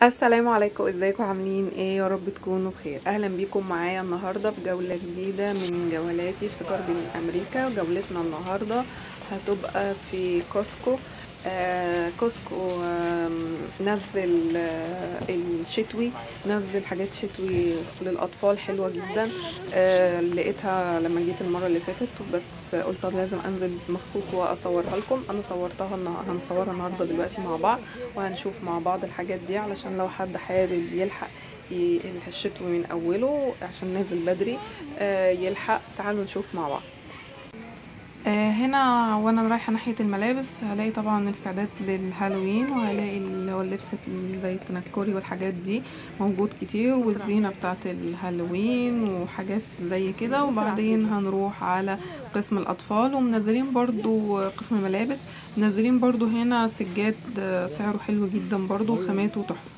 السلام عليكم ازيكم عاملين ايه يا رب تكونوا بخير اهلا بيكم معايا النهارده في جوله جديده من جولاتي في قرب امريكا جولتنا النهارده هتبقى في كوسكو آه كوسكو آه نزل آه الشتوي نزل حاجات شتوي للاطفال حلوه جدا آه لقيتها لما جيت المره اللي فاتت بس قلت لازم انزل مخصوص واصورها لكم انا صورتها النه- هنصورها النهارده دلوقتي مع بعض وهنشوف مع بعض الحاجات دي علشان لو حد حابب يلحق ي- الشتوي من اوله عشان نازل بدري آه يلحق تعالوا نشوف مع بعض آه، هنا وانا رايحه ناحيه الملابس هلاقي طبعا استعداد للهالوين وهلاقي اللي هو اللبس زي التنكري والحاجات دي موجود كتير والزينه بتاعه الهالوين وحاجات زي كده وبعدين هنروح على قسم الاطفال ومنزلين برضو قسم الملابس منزلين برضو هنا سجاد آه، سعره حلو جدا برضو وخاماته تحفه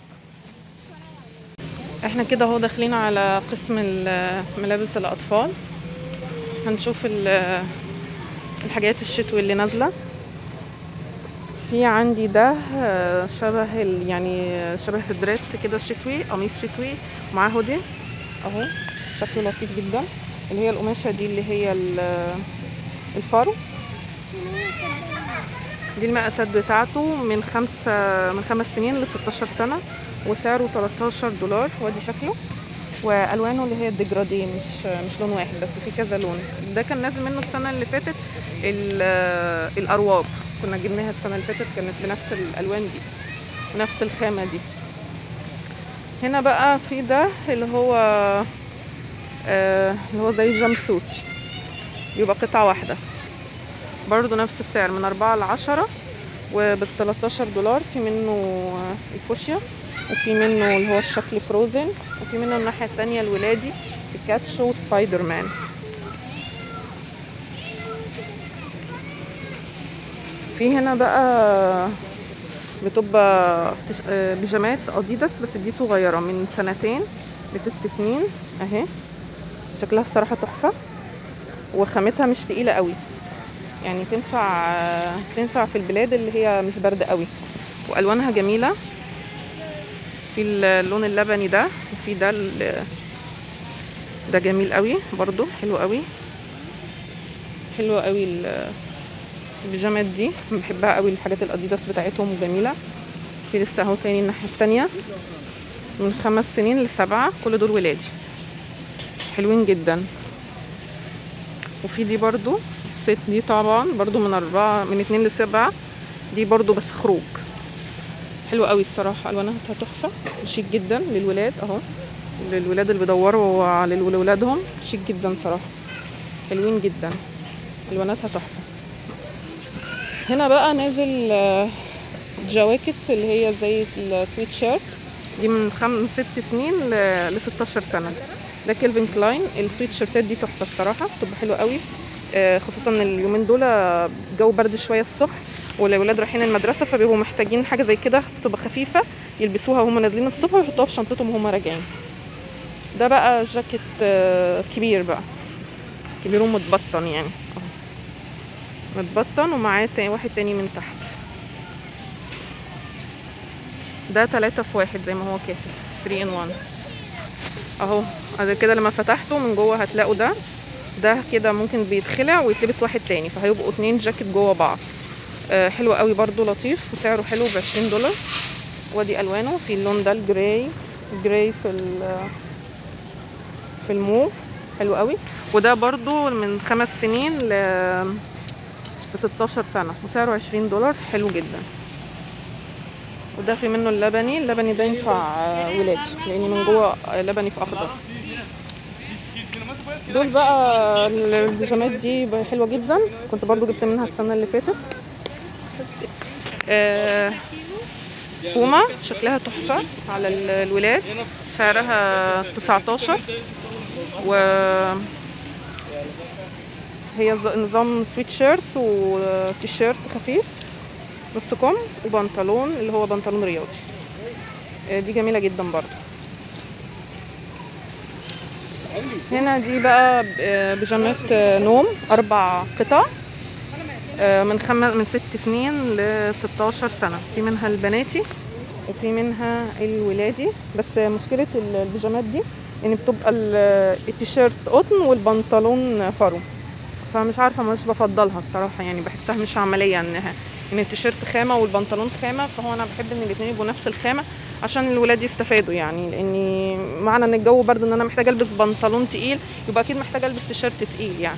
احنا كده اهو داخلين على قسم ال- ملابس الاطفال هنشوف ال- الحاجات الشتوي اللي نازله في عندي ده آه، شبه ال- يعني شبه الدريس كده شتوي قميص شتوي معاه هودي اهو شكله لطيف جدا اللي هي القماشه دي اللي هي ال- الفارو دي المقاسات بتاعته من خمسة من خمس سنين ل 16 سنة وسعره 13 دولار وادي شكله والوانه اللي هي الديجرادي مش مش لون واحد بس في كذا لون ده كان نازل منه السنه اللي فاتت ال- الارواب كنا جبناها السنه اللي فاتت كانت بنفس الالوان دي ونفس الخامه دي هنا بقى في ده اللي هو آه اللي هو زي جامب سوت بيبقى قطعه واحده برضو نفس السعر من أربعة لعشرة وب 13 دولار في منه آه، الفوشيا وفي منه اللي هو الشكل فروزن وفي منه الناحية التانية الولادي بيكاتشو وسبايدر مان في هنا بقى بتبقى تش- آه، بيجامات اديداس بس دي صغيرة من سنتين لست سنين اهي شكلها الصراحة تحفة وخامتها مش تقيلة قوي يعني تنفع آه، تنفع في البلاد اللي هي مش برد قوي والوانها جميله في اللون اللبني ده وفي ده ال- ده جميل قوي برضو حلو قوي حلوه قوي ال- البيجامات دي بحبها قوي الحاجات الاديداس بتاعتهم جميله في لسه اهو تاني الناحيه التانية من خمس سنين لسبعة كل دول ولادي حلوين جدا وفي دي برضو الست دي طبعا برضو من أربعة من اتنين لسبعة دي برضو بس خروج حلوة قوي الصراحة ألوانها تحفة شيك جدا للولاد أهو للولاد اللي بيدوروا على لولادهم شيك جدا صراحة حلوين جدا ألواناتها تحفة هنا بقى نازل آه، جواكت اللي هي زي السويت شيرت دي من خم... من ست سنين ل... ل 16 سنة ده كيلفين كلاين السويت شيرتات دي تحفة الصراحة بتبقى حلوة قوي آه، خصوصا ان اليومين دول آه، الجو برد شوية الصبح والولاد رايحين المدرسة فبيبقوا محتاجين حاجة زي كده تبقى خفيفة يلبسوها وهم نازلين الصبح ويحطوها في شنطتهم وهم راجعين ده بقى جاكيت آه، كبير بقى كبير ومتبطن يعني أهو. متبطن ومعاه تا- واحد تاني من تحت ده تلاتة في واحد زي ما هو كاتب 3 in 1 اهو ادي كده لما فتحته من جوه هتلاقوا ده ده كده ممكن بيتخلع ويتلبس واحد تاني فهيبقوا اتنين جاكيت جوه بعض آه حلو قوي برضو لطيف وسعره حلو ب 20 دولار وادي الوانه في اللون ده الجراي الجراي في ال- في الموف حلو قوي وده برضو من خمس سنين ل ل 16 سنة وسعره 20 دولار حلو جدا وده في منه اللبني اللبني ده ينفع آه، ولاد لان من جوه آه، لبني في اخضر دول بقى البيجامات دي بقى حلوه جدا كنت برضو جبت منها السنه اللي فاتت آه، بوما شكلها تحفه على ال- الولاد سعرها 19 و هي ز- نظام سويت شيرت وتي شيرت خفيف نص كم وبنطلون اللي هو بنطلون رياضي آه، دي جميله جدا برضو هنا دي بقى ب- بيجامات آه، نوم اربع قطع آه، من خم... من ست سنين ل 16 سنه في منها البناتي وفي منها الولادي بس مشكله ال- البيجامات دي ان بتبقى ال- التيشيرت قطن والبنطلون فرو فمش عارفه مش بفضلها الصراحه يعني بحسها مش عمليه انها ان التيشيرت خامه والبنطلون خامه فهو انا بحب ان الاثنين يبقوا نفس الخامه عشان الولاد يستفادوا يعني لاني معنى ان الجو برد ان انا محتاجه البس بنطلون تقيل يبقى اكيد محتاجه البس تيشيرت تقيل يعني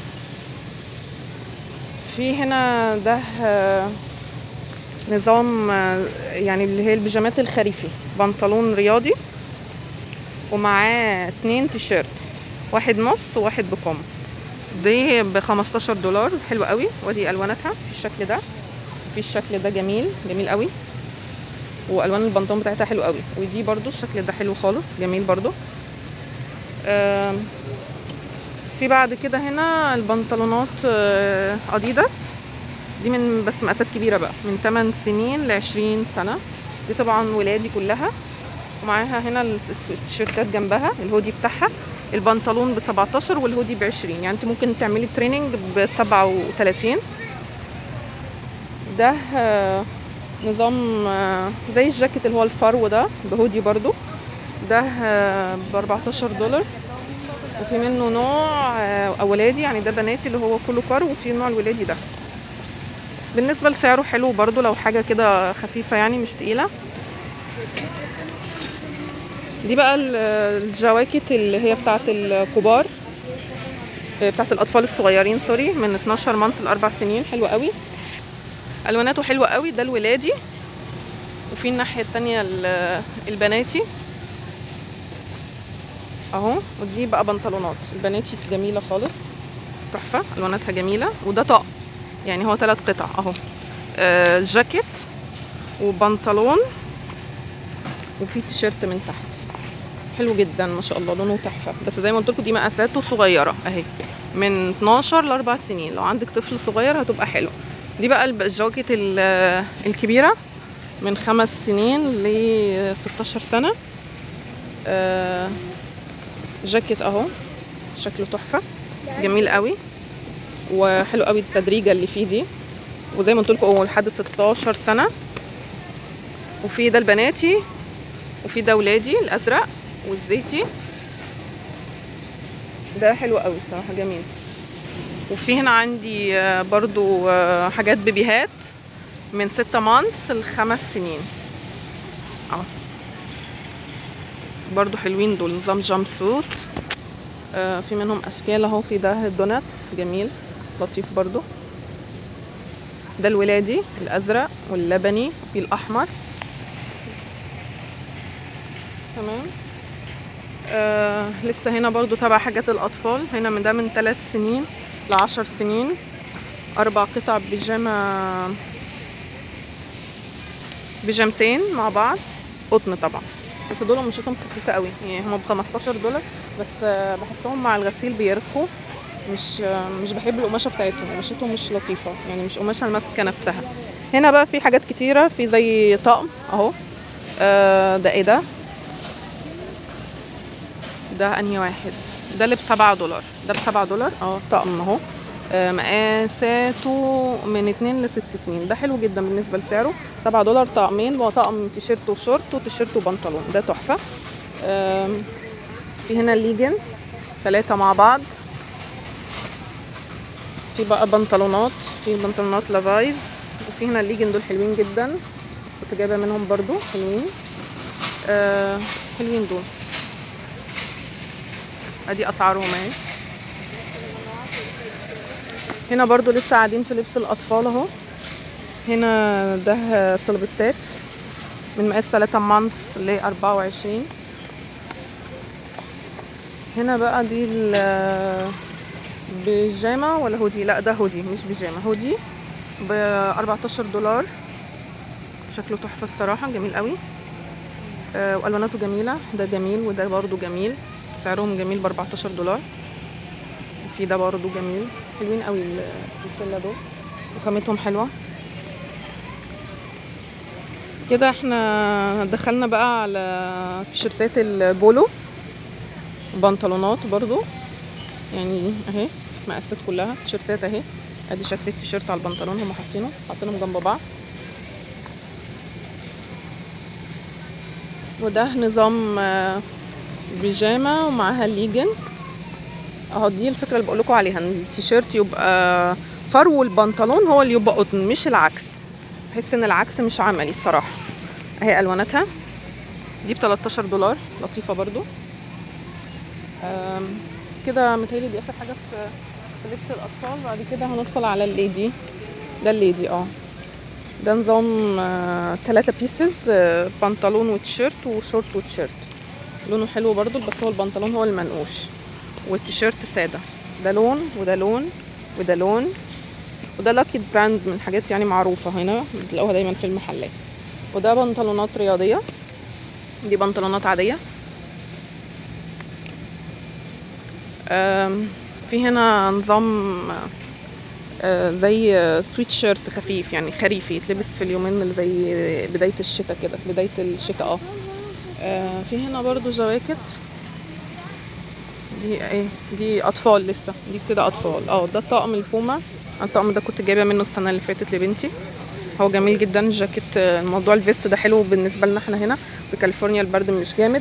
في هنا ده آه، نظام آه، يعني اللي هي البيجامات الخريفي بنطلون رياضي ومعاه اتنين تيشيرت واحد نص وواحد بكم دي ب 15 دولار حلوة قوي ودي الواناتها في الشكل ده في الشكل ده جميل جميل قوي والوان البنطلون بتاعتها حلو قوي ودي برضو الشكل ده حلو خالص جميل برضو آم، في بعد كده هنا البنطلونات آه، اديداس دي من بس مقاسات كبيره بقى من 8 سنين ل 20 سنه دي طبعا ولادي كلها ومعاها هنا الس- التيشيرتات جنبها الهودي بتاعها البنطلون ب 17 والهودي ب 20 يعني انت ممكن تعملي تريننج ب 37 ده آه، نظام آه، زي الجاكيت اللي هو الفرو ده بهودي برضو ده ب 14 دولار وفي منه نوع آه، اولادي يعني ده بناتي اللي هو كله فرو وفي النوع الولادي ده بالنسبه لسعره حلو برضو لو حاجه كده خفيفه يعني مش تقيله دي بقى ال- الجواكت اللي هي بتاعت الكبار آه، بتاعت الاطفال الصغيرين سوري من 12 مانث ل 4 سنين حلوه قوي الواناته حلوه قوي ده الولادي وفي الناحيه التانية ال- البناتي اهو ودي بقى بنطلونات البناتي جميله خالص تحفه الواناتها جميله وده طقم يعني هو ثلاث قطع اهو آه جاكيت وبنطلون وفي تيشيرت من تحت حلو جدا ما شاء الله لونه تحفه بس زي ما قلت لكم دي مقاساته صغيره اهي من 12 ل 4 سنين لو عندك طفل صغير هتبقى حلوه دي بقى الب- الجواكت ال- الكبيره من خمس سنين ل 16 سنه آه جاكيت اهو شكله تحفه جميل قوي وحلو قوي التدريجه اللي فيه دي وزي ما قلت لكم هو لحد 16 سنه وفي ده البناتي وفي ده ولادي الازرق والزيتي ده حلو قوي الصراحه جميل وفي هنا عندي آه، برضو آه، حاجات بيبيهات من ستة مانس لخمس سنين اه برضو حلوين دول نظام جامب سوت آه، في منهم اشكال اهو في ده الدونات جميل لطيف برضو ده الولادي الازرق واللبني وفي الاحمر تمام آه لسه هنا برضو تبع حاجات الاطفال هنا من ده من 3 سنين لعشر سنين اربع قطع بيجامه بيجامتين مع بعض قطن طبعا بس دول قماشتهم خفيفه قوي يعني هم ب 15 دولار بس آه، بحسهم مع الغسيل بيرخوا مش آه، مش بحب القماشه بتاعتهم قماشتهم مش لطيفه يعني مش قماشه الماسكه نفسها هنا بقى في حاجات كتيره في زي طقم اهو آه، ده ايه ده ده انهي واحد ده اللي بسبعة دولار ده بسبعة دولار اه طقم اهو آه، مقاساته من اتنين لست سنين ده حلو جدا بالنسبة لسعره سبعة دولار طقمين هو طقم تيشيرت وشورت وتيشيرت وبنطلون ده تحفة آم، في هنا الليجن ثلاثة مع بعض في بقى بنطلونات في بنطلونات لافايز وفي هنا الليجن دول حلوين جدا كنت جايبة منهم برضو حلوين آه حلوين دول ادي اسعارهم اهي هنا برضو لسه قاعدين في لبس الاطفال اهو هنا ده صلبتات من مقاس 3 مانس ل 24 هنا بقى دي ال- بيجامه ولا هودي لا ده هودي مش بيجامه هودي ب 14 دولار شكله تحفه الصراحه جميل قوي آه، والواناته جميله ده جميل وده برضو جميل سعرهم جميل ب 14 دولار وفي ده برضو جميل حلوين قوي ال- الفله دول وخامتهم حلوه كده احنا دخلنا بقى على تيشرتات البولو بنطلونات برضو يعني اهي مقاسات كلها تيشرتات اهي ادي شكل التيشيرت على البنطلون هم حاطينه حاطينهم جنب بعض وده نظام آه، بيجامه ومعاها ليجن اهو دي الفكره اللي بقولكوا عليها ان التيشيرت يبقى فرو البنطلون هو اللي يبقى قطن مش العكس بحس ان العكس مش عملي الصراحه اهي الواناتها دي ب 13 دولار لطيفه برضو آم، كده متهيألي دي اخر حاجه في في لبس الاطفال بعد كده هندخل على الليدي ده الليدي اه ده نظام آه، تلاتة بيسز آه، بنطلون وتيشيرت وشورت وتيشيرت لونه حلو برضو بس هو البنطلون هو المنقوش والتيشيرت سادة ده لون وده لون وده لون وده لاكي براند من حاجات يعني معروفة هنا بتلاقوها دايما في المحلات وده بنطلونات رياضية دي بنطلونات عادية آم، في هنا نظام آه، زي آه، سويت شيرت خفيف يعني خريفي يتلبس في اليومين اللي زي بداية الشتاء كده بداية الشتاء اه آه، في هنا برضو جواكت دي ايه دي اطفال لسه دي كده اطفال اه ده طقم البوما الطقم ده كنت جايبه منه السنه اللي فاتت لبنتي هو جميل جدا الجاكيت آه، الموضوع الفيست ده حلو بالنسبه لنا احنا هنا في كاليفورنيا البرد مش جامد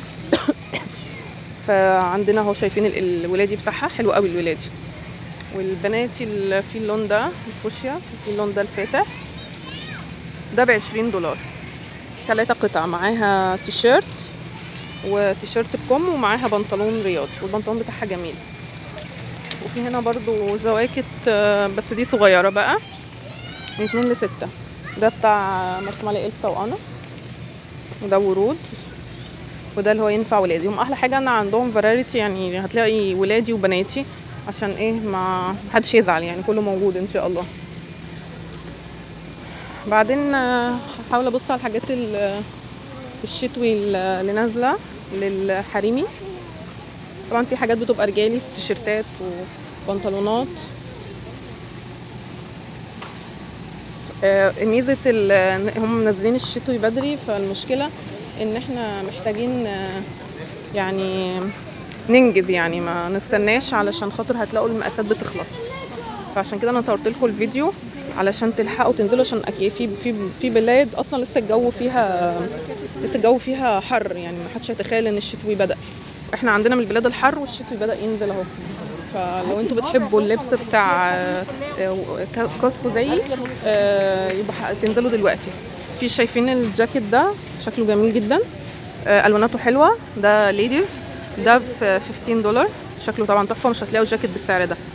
فعندنا اهو شايفين ال- الولادي بتاعها حلو قوي الولادي والبناتي ال- في اللون ده الفوشيا في اللون ده الفاتح ده بعشرين دولار ثلاثة قطع معاها تيشيرت وتيشيرت بكم ومعاها بنطلون رياضي والبنطلون بتاعها جميل وفي هنا برضو جواكت آه، بس دي صغيرة بقى من اتنين لستة ده بتاع مرسوم عليه إلسا وأنا وده ورود وده اللي هو ينفع ولادي هم احلى حاجه ان عندهم فرايتي يعني هتلاقي ولادي وبناتي عشان ايه ما محدش يزعل يعني كله موجود ان شاء الله بعدين آه، هحاول ابص على الحاجات ال- الشتوي ال- اللي نازله للحريمي طبعا في حاجات بتبقى رجالي تيشيرتات وبنطلونات آه، ميزه ال- إن هم منزلين الشتوي بدري فالمشكله ان احنا محتاجين آه، يعني ننجز يعني ما نستناش علشان خاطر هتلاقوا المقاسات بتخلص فعشان كده انا صورت لكم الفيديو علشان تلحقوا تنزلوا عشان اكيد في في في بلاد اصلا لسه الجو فيها لسه الجو فيها حر يعني ما حدش يتخيل ان الشتوي بدا احنا عندنا من البلاد الحر والشتوي بدا ينزل اهو فلو انتوا بتحبوا اللبس بتاع آه، آه، كاسكو زيي آه، يبقى ح- تنزلوا دلوقتي في شايفين الجاكيت ده شكله جميل جدا آه، الواناته حلوه ده ليديز ده ب 15 دولار شكله طبعا تحفه مش هتلاقوا جاكيت بالسعر ده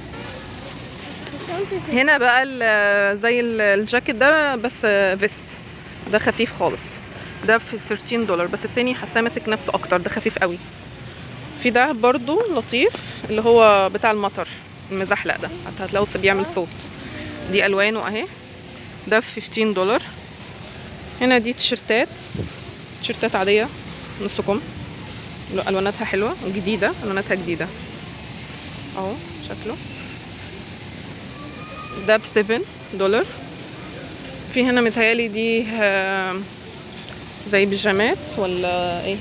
هنا بقى ال- زي ال- الجاكيت ده بس فيست ده خفيف خالص ده ب 13 دولار بس التاني حاساه ماسك نفسه اكتر ده خفيف قوي في ده برضو لطيف اللي هو بتاع المطر المزحلق ده حتى هتلاقوا بيعمل صوت دي الوانه اهي ده ب 15 دولار هنا دي تيشرتات تيشرتات عاديه نص كم الواناتها حلوه جديده الواناتها جديده اهو شكله ده ب 7 دولار في هنا متهيالي دي آه، زي بيجامات ولا ايه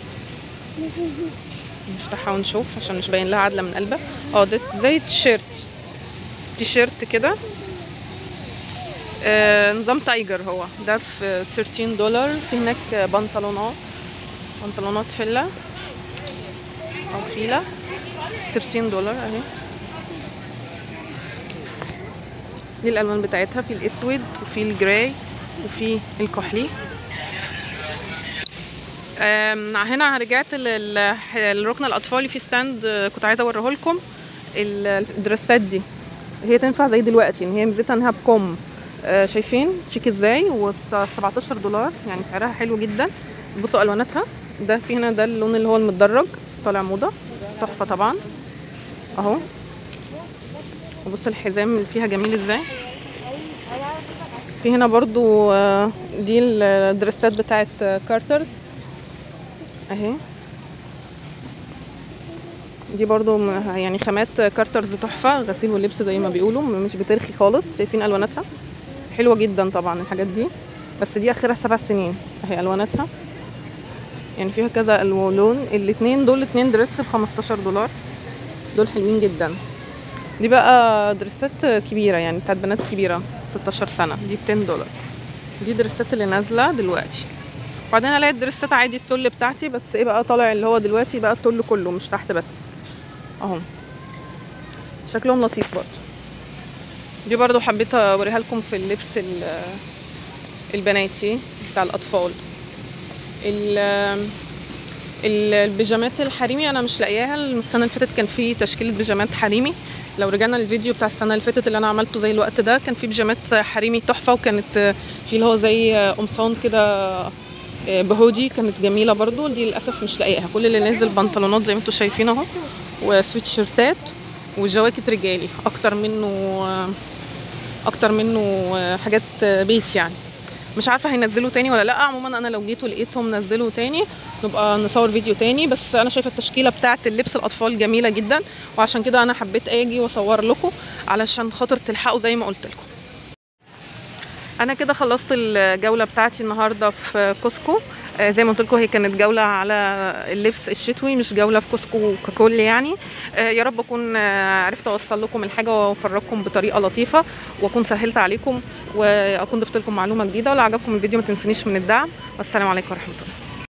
نفتحها ونشوف عشان مش باين لها عدله من قلبها اه ده زي تيشيرت تيشيرت كده آه، نظام تايجر هو ده في 13 دولار في هناك بنطلونات بنطلونات فيلا او فيلا 13 دولار اهي دي الالوان بتاعتها في الاسود وفي الجراي وفي الكحلي آم، هنا رجعت لل- للركن الاطفالي في ستاند آه، كنت عايزه اوريه لكم ال- الدرسات دي هي تنفع زي دلوقتي ان هي ميزتها انها بكم آه، شايفين شيك ازاي و 17 دولار يعني سعرها حلو جدا بصوا الواناتها ده في هنا ده اللون اللي هو المتدرج طالع موضه تحفه طبعا اهو وبص الحزام اللي فيها جميل ازاي في هنا برضو آه، دي الدرسات بتاعت آه، كارترز اهي دي برضو م- يعني خامات كارترز تحفة غسيل واللبس زي ما بيقولوا م- مش بترخي خالص شايفين الواناتها حلوة جدا طبعا الحاجات دي بس دي اخرها سبع سنين اهي الواناتها يعني فيها كذا الو- لون الاتنين دول اتنين درس ب 15 دولار دول حلوين جدا دي بقى درسات كبيرة يعني بتاعت بنات كبيرة 16 سنة دي ب 10 دولار دي درسات اللي نازلة دلوقتي وبعدين الاقي الدرسات عادي التل بتاعتي بس ايه بقى طالع اللي هو دلوقتي بقى التل كله مش تحت بس اهو شكلهم لطيف برضه دي برضو حبيت اوريها لكم في اللبس ال- البناتي بتاع الاطفال ال- ال- البيجامات الحريمي انا مش لاقياها السنه اللي فاتت كان في تشكيله بيجامات حريمي لو رجعنا للفيديو بتاع السنه اللي فاتت اللي انا عملته زي الوقت ده كان في بيجامات حريمي تحفه وكانت في اللي هو زي قمصان كده بهودي كانت جميله برضو دي للاسف مش لاقياها كل اللي نازل بنطلونات زي ما انتم شايفين اهو وسويت شيرتات وجواكت رجالي اكتر منه اكتر منه حاجات بيت يعني مش عارفه هينزلوا تاني ولا لا عموما انا لو جيت ولقيتهم نزلوا تاني نبقى نصور فيديو تاني بس انا شايفه التشكيله بتاعه اللبس الاطفال جميله جدا وعشان كده انا حبيت اجي واصور لكم علشان خاطر تلحقوا زي ما قلت لكم انا كده خلصت الجوله بتاعتي النهارده في كوسكو آه، زي ما قلت لكم هي كانت جوله على اللبس الشتوي مش جوله في كوسكو ككل يعني آه، يا رب اكون آه، عرفت اوصل لكم الحاجه وافرجكم بطريقه لطيفه واكون سهلت عليكم واكون ضفت لكم معلومه جديده ولو عجبكم الفيديو ما تنسونيش من الدعم والسلام عليكم ورحمه الله